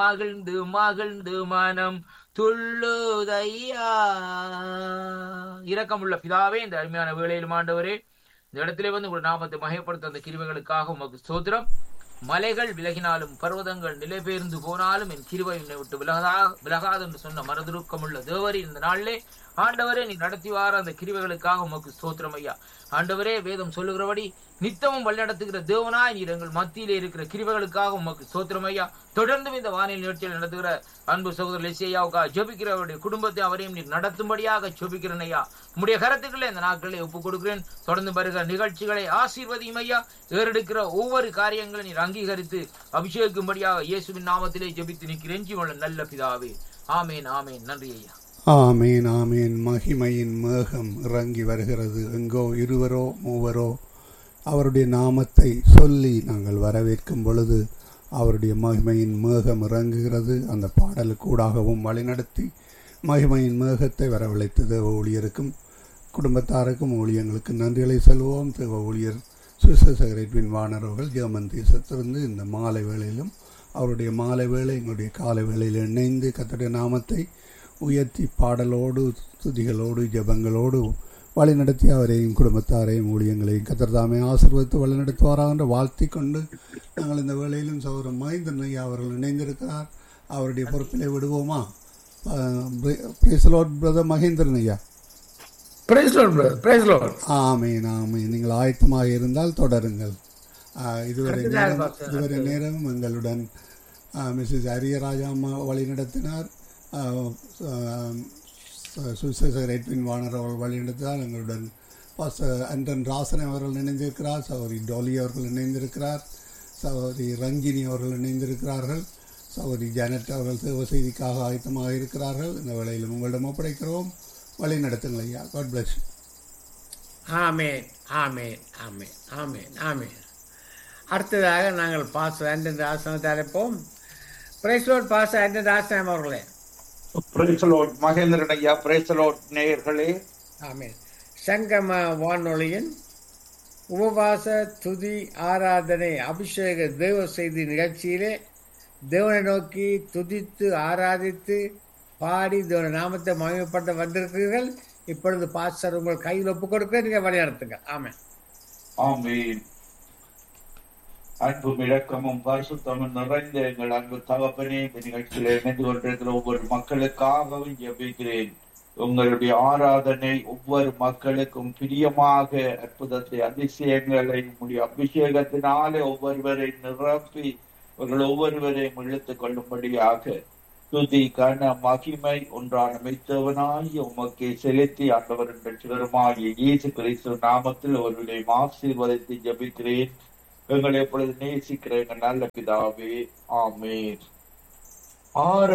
மகிழ்ந்து மகிழ்ந்து மனம் துள்ளுதையா இரக்கமுள்ள பிதாவே இந்த அருமையான வேளையிலும் ஆண்டவரே இந்த இடத்திலே வந்து உங்கள் நாமத்தை மகைப்படுத்த அந்த கிருபைகளுக்காக உமக்கு ஸ்தோத்திரம் மலைகள் விலகினாலும் பர்வதங்கள் நிலை பெயர்ந்து போனாலும் என் கிருபை என்னை விட்டு விலகதா விலகாது என்று சொன்ன மனதுருக்கமுள்ள தேவரி இந்த நாளிலே ஆண்டவரே நீ நடத்தி வார அந்த கிருபைகளுக்காக உமக்கு ஸ்தோத்திரம் ஐயா ஆண்டவரே வேதம் சொல்லுகிறபடி நித்தமும் வழிநடத்துகிற தேவனாய் நீர் எங்கள் மத்தியிலே இருக்கிற கிருபைகளுக்காக உமக்கு ஸ்தோத்திரம் ஐயா தொடர்ந்தும் இந்த வானிலை நிகழ்ச்சியில் நடத்துகிற அன்பு சகோதரர் லெசியாவுக்காக ஜெபிக்கிறவருடைய குடும்பத்தை அவரையும் நீர் நடத்தும்படியாக ஜெபிக்கிறேன் ஐயா உம்முடைய கரத்துக்களை இந்த நாட்களை ஒப்புக் கொடுக்கிறேன் தொடர்ந்து வருகிற நிகழ்ச்சிகளை ஆசீர்வதியும் ஐயா ஏறெடுக்கிற ஒவ்வொரு காரியங்களை நீர் அங்கீகரித்து அபிஷேகிக்கும்படியாக இயேசுவின் நாமத்திலே ஜெபித்து நிற்கிறேன் ஜீவனுள்ள நல்ல பிதாவே ஆமேன் ஆமேன் நன்றி ஐயா ஆமேன் ஆமேன் மகிமையின் மேகம் இறங்கி வருகிறது எங்கோ இருவரோ மூவரோ அவருடைய நாமத்தை சொல்லி நாங்கள் வரவேற்கும் பொழுது அவருடைய மகிமையின் மேகம் இறங்குகிறது அந்த பாடலுக்கூடாகவும் வழிநடத்தி மகிமையின் மேகத்தை வரவழைத்து தேவ ஊழியருக்கும் குடும்பத்தாருக்கும் ஊழியங்களுக்கு நன்றிகளை சொல்வோம் தேவ ஊழியர் சுசேகரேட்வின் வானரவர்கள் ஜெர்மன் தேசத்திலிருந்து இந்த மாலை வேளையிலும் அவருடைய மாலை வேளை எங்களுடைய காலை வேளையில் இணைந்து கத்தடைய நாமத்தை உயர்த்தி பாடலோடு துதிகளோடு ஜபங்களோடு வழிநடத்தி அவரையும் குடும்பத்தாரையும் ஊழியங்களையும் கத்தர்தாமே ஆசீர்வதித்து வழிநடத்துவாராக என்று வாழ்த்தி கொண்டு நாங்கள் இந்த வேளையிலும் சௌரம் மஹிந்தன் ஐயா அவர்கள் இணைந்திருக்கிறார் அவருடைய பொறுப்பிலே விடுவோமா பிரேசலோட் பிரதர் மகேந்திரன் ஐயா praise Lord brother praise Lord ஆமேன் ஆமேன் நீங்கள் ஆயத்தமாக இருந்தால் தொடருங்கள் ஆ, இதுவரை நேரம் இதுவரை நேரம் எங்களுடன் மிஸ்ஸஸ் அரியராஜா அம்மா வழிநடத்தினார் சுசேசர் எட்வின் வாணர் அவர்கள் வழிநடத்தினார் எங்களுடன் பாஸ்டர் அண்டன் ராசன் அவர்கள் இணைந்திருக்கிறார் சகோதரி டோலி அவர்கள் இணைந்திருக்கிறார் சகோதரி ரஞ்சினி அவர்கள் இணைந்திருக்கிறார்கள் சகோதரி ஜானட் அவர்கள் தேவ செய்திக்காக ஆயத்தமாக இருக்கிறார்கள் இந்த வேளையிலும் உங்களிடம் ஒப்படைக்கிறோம் வழி நடத்துங்கள் ஐயா காட் பிளஸ் ஆமேன் ஆமேன் ஆமேன் ஆமேன் ஆமேன் அடுத்ததாக நாங்கள் பாஸ் ஆண்டன் ஆசனத்தை அழைப்போம் பிரைஸ் லார்ட் பாஸ் ஆண்டன் ஆசனம் அவர்களே பிரைசலோட் மகேந்திரன் ஐயா பிரைசலோட் நேயர்களே ஆமேன் சங்கம வானொலியின் உபவாச துதி ஆராதனை அபிஷேக தேவ செய்தி நிகழ்ச்சியிலே தேவனை நோக்கி துதித்து ஆராதித்து பாடி தேவன நாமத்தை மகிமைப்பட்டு வந்திருக்கிறீர்கள் இப்பொழுது பாஸ்டர் உங்கள் கையில் ஒப்புக் கொடுக்க நீங்கள் வழிநடத்துங்க ஆமென் ஆமீன் அன்பும் இரக்கமும் பரிசுத்தமும் நிறைந்த எங்கள் அன்பு தகப்பனே இந்த நிகழ்ச்சியில் இணைந்து கொண்டிருக்கிற ஒவ்வொரு மக்களுக்காகவும் ஜெபிக்கிறேன் உங்களுடைய ஆராதனை ஒவ்வொரு மக்களுக்கும் பிரியமாக அற்புதத்தை அதிசயங்களை உங்களுடைய அபிஷேகத்தினாலே ஒவ்வொருவரை நிரப்பி அவர்கள் ஒவ்வொருவரையும் இழுத்துக் கொள்ளும்படியாக துதி கன மகிமை ஒன்றான மெய்த்தவனாய் உமக்கு செலுத்தி ஆண்டவர் என்ற சிவருமாகிய இயேசு கிறிஸ்து நாமத்தில் அவர்களுடைய ஆசீர்வதித்து ஜெபிக்கிறேன் எங்களை எப்பொழுது நேசிக்கிற எங்கள் நல்ல பிதாவே ஆமென் ஆறு